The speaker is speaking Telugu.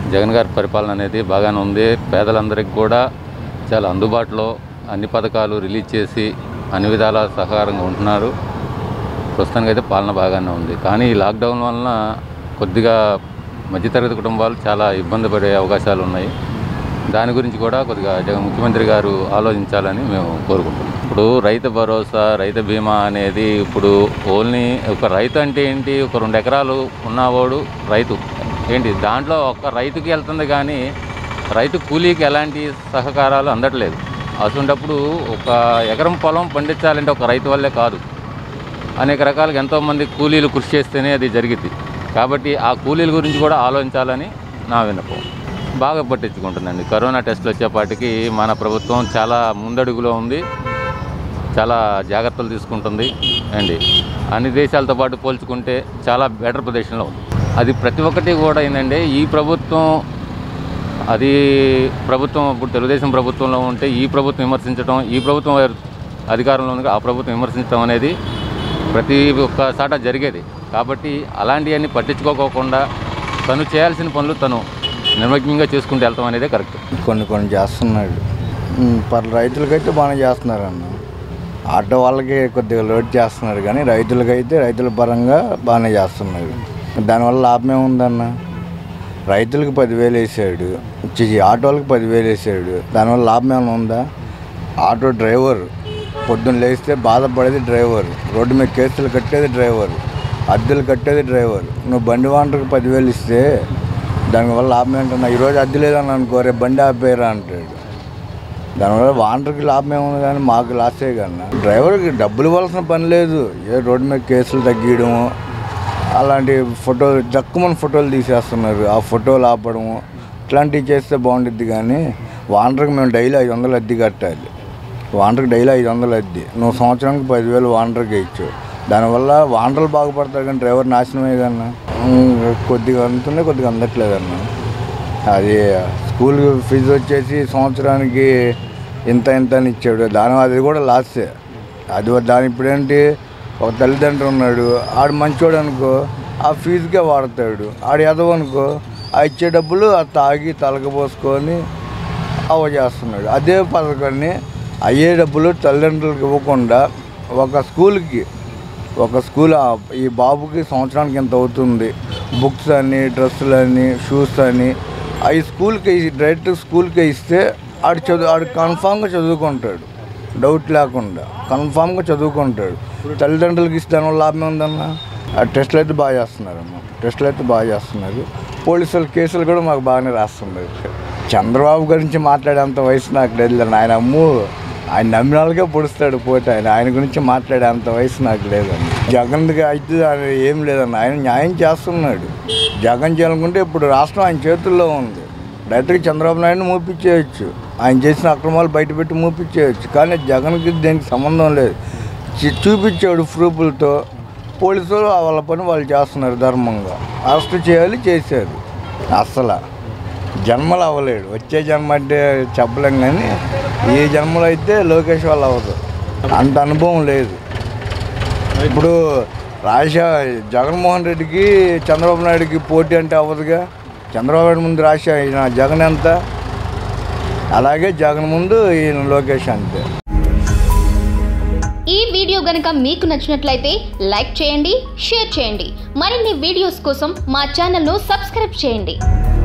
జగన్ గారి పరిపాలన అనేది బాగానే ఉంది పేదలందరికీ కూడా చాలా అందుబాటులో అన్ని పథకాలు రిలీజ్ చేసి అన్ని విధాల సహకారంగా ఉంటున్నారు ప్రస్తుతానికి అయితే పాలన బాగానే ఉంది కానీ ఈ లాక్డౌన్ వలన కొద్దిగా మధ్యతరగతి కుటుంబాలు చాలా ఇబ్బంది పడే అవకాశాలు ఉన్నాయి దాని గురించి కూడా కొద్దిగా జగన్ ముఖ్యమంత్రి గారు ఆలోచించాలని మేము కోరుకుంటున్నాం ఇప్పుడు రైతు భరోసా రైతు బీమా అనేది ఇప్పుడు ఓన్లీ ఒక రైతు అంటే ఏంటి ఒక రెండు ఎకరాలు ఉన్నవాడు రైతు ఏంటి దాంట్లో ఒక రైతుకి వెళ్తుంది కానీ రైతు కూలీకి ఎలాంటి సహకారాలు అందట్లేదు అటువంటప్పుడు ఒక ఎకరం పొలం పండించాలంటే ఒక రైతు వల్లే కాదు అనేక రకాలుగా ఎంతోమంది కూలీలు కృషి చేస్తేనే అది జరిగింది కాబట్టి ఆ కూలీల గురించి కూడా ఆలోచించాలని నా విన్నపం బాగా పట్టించుకుంటుందండి కరోనా టెస్టులు వచ్చేపాటికి మన ప్రభుత్వం చాలా ముందడుగులో ఉంది చాలా జాగ్రత్తలు తీసుకుంటుంది అండి అన్ని దేశాలతో పాటు పోల్చుకుంటే చాలా బెటర్ పొజిషన్లో ఉంది అది ప్రతి ఒక్కటి కూడా ఏంటంటే ఈ ప్రభుత్వం అది ప్రభుత్వం ఇప్పుడు తెలుగుదేశం ప్రభుత్వంలో ఉంటే ఈ ప్రభుత్వం విమర్శించడం ఈ ప్రభుత్వం అధికారంలో ఉంది ఆ ప్రభుత్వం విమర్శించడం అనేది ప్రతి ఒక్కసాట జరిగేది కాబట్టి అలాంటివన్నీ పట్టించుకోకోకుండా తను చేయాల్సిన పనులు తను నిర్మగ్నంగా చేసుకుంటూ వెళ్తాం అనేది కరెక్ట్ కొన్ని కొన్ని చేస్తున్నాడు ఉమ్, పర్ రైతులకైతే బాగానే చేస్తున్నారు అన్న ఆటో వాళ్ళకి కొద్దిగా లోడ్ చేస్తున్నారు కానీ రైతులకైతే రైతుల పరంగా బాగానే చేస్తున్నారు దానివల్ల లాభం ఏముందన్న రైతులకు పదివేలు వేసాడు చి ఆటోలకు పదివేలు వేసాడు దానివల్ల లాభం ఏమైనా ఉందా ఆటో డ్రైవర్ పొద్దున్న లేస్తే బాధపడేది డ్రైవర్ రోడ్డు మీద కేసులు కట్టేది డ్రైవర్ అద్దెలు కట్టేది డ్రైవర్ నువ్వు బండి వాంటర్కి పదివేలు ఇస్తే దానివల్ల లాభం ఏంటన్నా ఈరోజు అద్దె లేదని అనుకో రేపు బండి ఆపేరా అంటాడు దానివల్ల వాంటర్కి లాభం ఏముంది కానీ మాకు లాసే కన్నా డ్రైవర్కి డబ్బులు ఇవ్వాల్సిన పని లేదు ఏ రోడ్డు మీద కేసులు తగ్గియడము అలాంటి ఫోటోలు దక్కుమని ఫోటోలు తీసేస్తున్నారు ఆ ఫోటోలు ఆపడము ఇట్లాంటివి చేస్తే బాగుంటుంది కానీ వాంటర్కి మేము డైలీ ఐదు వందలు అద్దె కట్టాలి వాంటర్కి డైలీ ఐదు వందలు అద్దె నువ్వు సంవత్సరానికి పదివేలు వాంటర్కి ఇచ్చు దానివల్ల వాంటర్లు బాగుపడతారు కానీ డ్రైవర్ నాశనమే కన్నా ఉమ్, కొద్దిగా అందుతుండే కొద్దిగా అందట్లేదన్న అది స్కూల్ ఫీజు వచ్చేసి సంవత్సరానికి ఇంత ఇంత అని ఇచ్చాడు దాని అది కూడా లాసే అది దాని ఇప్పుడేంటి ఒక తల్లిదండ్రులు ఉన్నాడు ఆడు మంచోడు అనుకో ఆ ఫీజుకే వాడతాడు ఆడు ఎదవ అనుకో ఆ ఇచ్చే డబ్బులు ఆ తాగి తలకపోసుకొని అవ చేస్తున్నాడు అదే పథకాన్ని అయ్యే డబ్బులు తల్లిదండ్రులకు ఇవ్వకుండా ఒక స్కూల్కి ఒక స్కూల్ ఆ- ఈ బాబుకి సంవత్సరానికి ఎంత అవుతుంది బుక్స్ అని డ్రెస్సులు అని షూస్ అని అవి స్కూల్కి డైరెక్ట్ స్కూల్కే ఇస్తే ఆడు చదువు ఆడు కన్ఫామ్గా చదువుకుంటాడు డౌట్ లేకుండా కన్ఫామ్గా చదువుకుంటాడు తల్లిదండ్రులకి ఇస్తే దానివల్ల లాభం ఉందన్న ఆ టెస్టులు అయితే బాగా చేస్తున్నారన్న టెస్టులు అయితే బాగా చేస్తున్నారు పోలీసుల కేసులు కూడా మాకు బాగానే రాస్తున్నారు చంద్రబాబు గురించి మాట్లాడేంత వయసు నాకు లేదు ఆయన అమ్ము ఆయన నమ్మిన వాళ్ళకే పొడుస్తాడు పోతే ఆయన ఆయన గురించి మాట్లాడే అంత వయసు నాకు లేదండి జగన్కి అయితే ఆయన ఏం లేదన్న ఆయన న్యాయం చేస్తున్నాడు జగన్ చేయాలనుకుంటే ఇప్పుడు రాష్ట్రం ఆయన చేతుల్లో ఉంది డైరెక్ట్గా చంద్రబాబు నాయుడు మూపించేయచ్చు ఆయన చేసిన అక్రమాలు బయటపెట్టి మూపించేయచ్చు కానీ జగన్కి దేనికి సంబంధం లేదు చి- చూపించాడు ప్రూఫ్లతో పోలీసులు వాళ్ళ పని వాళ్ళు చేస్తున్నారు ధర్మంగా అరెస్ట్ చేయాలి చేశారు అస్సలు జన్మలు అవ్వలేడు వచ్చే జన్మ అంటే చెప్పలేం కానీ ఈ జన్మలో అయితే లోకేష్ వాళ్ళు అవ్వదు అంత అనుభవం లేదు ఇప్పుడు రాజశా జగన్మోహన్ రెడ్డికి చంద్రబాబు నాయుడుకి పోటీ అంటే అవ్వదుగా చంద్రబాబు నాయుడు ముందు రాజశా ఈయన జగన్ ఎంత అలాగే జగన్ ముందు ఈయన లోకేష్ అంతే ఈ వీడియో గనుక మీకు నచ్చినట్లయితే లైక్ చేయండి షేర్ చేయండి మరిన్ని వీడియోస్ కోసం మా ఛానల్ను సబ్స్క్రైబ్ చేయండి